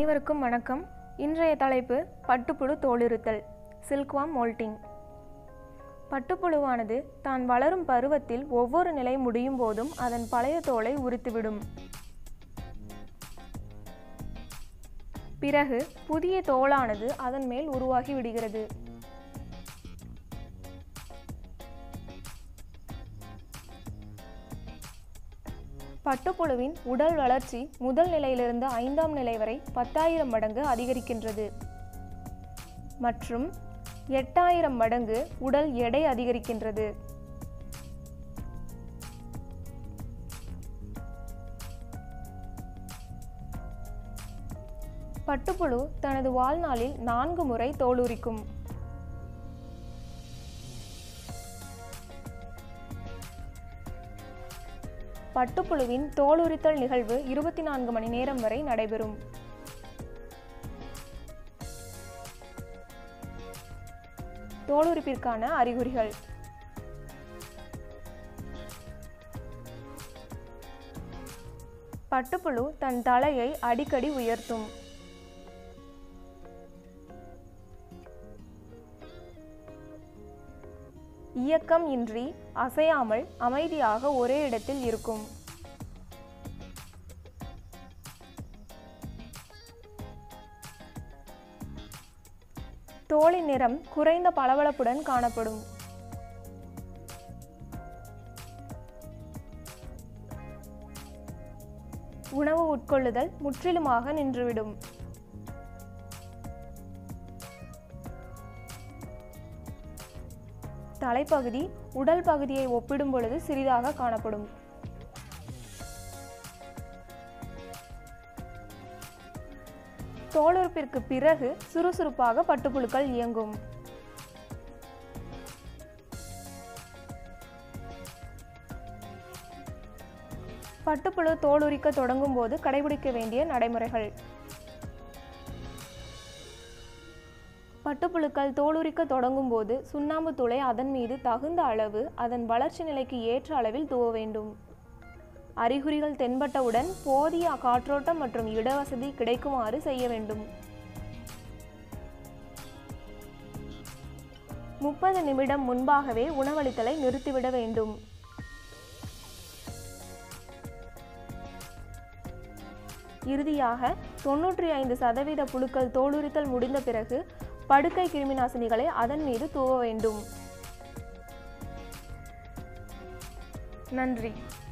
அனைவருக்கும் வணக்கம் இன்றைய தலைப்பு பட்டுப்புழு தோலுரித்தல் சில்க்வாம் மோல்டிங் பட்டுப்புழுவானது தான் வளரும் பருவத்தில் ஒவ்வொரு நிலை முடியும் போதும் அதன் பழைய தோலை உரித்துவிடும் பிறகு புதிய தோலானது அதன் மேல் உருவாகி விடுகிறது பட்டுப்புழுவின் உடல் வளர்ச்சி முதல் நிலையிலிருந்து ஐந்தாம் நிலை வரை பத்தாயிரம் மடங்கு அதிகரிக்கின்றது மற்றும் எட்டாயிரம் மடங்கு உடல் எடை அதிகரிக்கின்றது பட்டுப்புழு தனது வாழ்நாளில் நான்கு முறை தோலுரிக்கும் பட்டுப்புழுவின் தோலுரித்தல் நிகழ்வு இருபத்தி நான்கு மணி நேரம் வரை நடைபெறும் தோலுரிப்பிற்கான அறிகுறிகள் பட்டுப்புழு தன் தலையை அடிக்கடி உயர்த்தும் இயக்கம் இன்றி அசையாமல் அமைதியாக ஒரே இடத்தில் இருக்கும் தோலின் நிறம் குறைந்த பளபளப்புடன் காணப்படும் உணவு உட்கொள்ளுதல் முற்றிலுமாக நின்றுவிடும் தலைப்பகுதி உடல் பகுதியை ஒப்பிடும் பொழுது சிறிதாக காணப்படும் தோலுறுப்பிற்கு பிறகு சுறுசுறுப்பாக பட்டுப்புழுக்கள் இயங்கும் பட்டுப்புழு தோலுரிக்க தொடங்கும் போது கடைபிடிக்க வேண்டிய நடைமுறைகள் பட்டுப்புழுக்கள் தோலுரிக்க தொடங்கும் போது சுண்ணாம்பு தூளை அதன் மீது தகுந்த அளவு அதன் வளர்ச்சி நிலைக்கு ஏற்ற அளவில் தூவ வேண்டும் அறிகுறிகள் தென்பட்டவுடன் போதிய காற்றோட்டம் மற்றும் இடவசதி கிடைக்குமாறு செய்ய வேண்டும் முப்பது நிமிடம் முன்பாகவே உணவளித்தலை நிறுத்திவிட வேண்டும் இறுதியாக தொன்னூற்றி ஐந்து சதவீத புழுக்கள் தோலுரித்தல் முடிந்த பிறகு படுக்கை கிருமிநாசினிகளை அதன் மீது தூவ வேண்டும் நன்றி